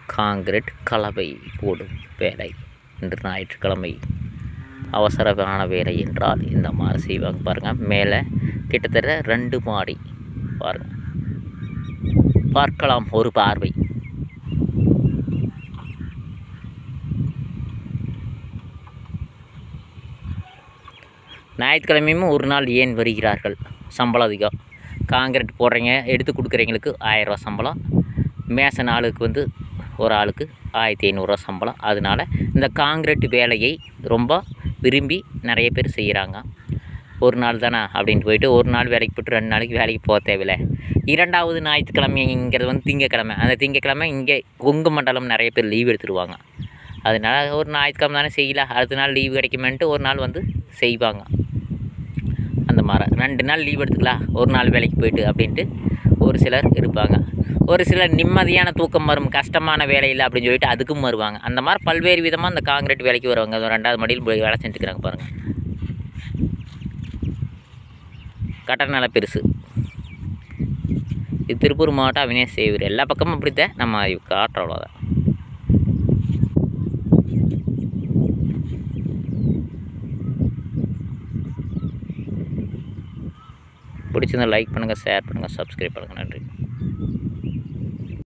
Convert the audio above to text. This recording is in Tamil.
காங்கிரீட் கலவை போடும் வேலை இன்று ஞாயிற்றுக்கிழமை அவசரமான வேலை என்றால் இந்த மாதிரி செய்வாங்க பாருங்கள் மேலே கிட்டத்தட்ட ரெண்டு மாடி பாருங்கள் பார்க்கலாம் ஒரு பார்வை ஞாயிற்றுக்கிழமையும் ஒரு நாள் ஏன் வருகிறார்கள் சம்பளம் அதிகம் காங்கிரீட் போடுறீங்க எடுத்து கொடுக்குறவங்களுக்கு ஆயிரரூவா சம்பளம் மேசன் ஆளுக்கு வந்து ஒரு ஆளுக்கு ஆயிரத்தி ஐநூறுரூவா சம்பளம் அதனால இந்த காங்கிரீட் வேலையை ரொம்ப விரும்பி நிறைய பேர் செய்கிறாங்க ஒரு நாள் தானே அப்படின்ட்டு போயிட்டு ஒரு நாள் வேலைக்கு போய்ட்டு ரெண்டு நாளைக்கு வேலைக்கு போக தேவையில்ல இரண்டாவது ஞாயிற்றுக்கிழமைங்கிறது வந்து திங்கக்கிழமை அந்த திங்கக்கிழமை இங்கே கொங்கு மண்டலம் நிறைய பேர் லீவ் எடுத்துருவாங்க அதனால் ஒரு ஞாயிற்றுக்கிழமை தானே செய்யலாம் அடுத்த நாள் லீவு கிடைக்குமேன்ட்டு ஒரு நாள் வந்து செய்வாங்க அந்த மாதிரி ரெண்டு நாள் லீவ் எடுத்துக்கலாம் ஒரு நாள் வேலைக்கு போயிட்டு அப்படின்ட்டு ஒரு சிலர் இருப்பாங்க ஒரு சிலர் நிம்மதியான தூக்கம் வரும் கஷ்டமான வேலை இல்லை அப்படின்னு சொல்லிட்டு அதுக்கும் வருவாங்க அந்த மாதிரி பல்வேறு விதமாக அந்த காங்கிரீட் வேலைக்கு வருவாங்க அது ரெண்டாவது மடியில் போய் வேலை செஞ்சுக்கிறாங்க பாருங்கள் கட்டட நில பெருசு இது திருப்பூர் மாவட்டம் அவினேஷ் சேவூர் எல்லா பக்கமும் அப்படித்தான் நம்ம காட்டுற அவ்வளோதான் பிடிச்சிருந்தா லைக் பண்ணுங்கள் ஷேர் பண்ணுங்கள் சப்ஸ்கிரைப் பண்ணுங்கள் நன்றி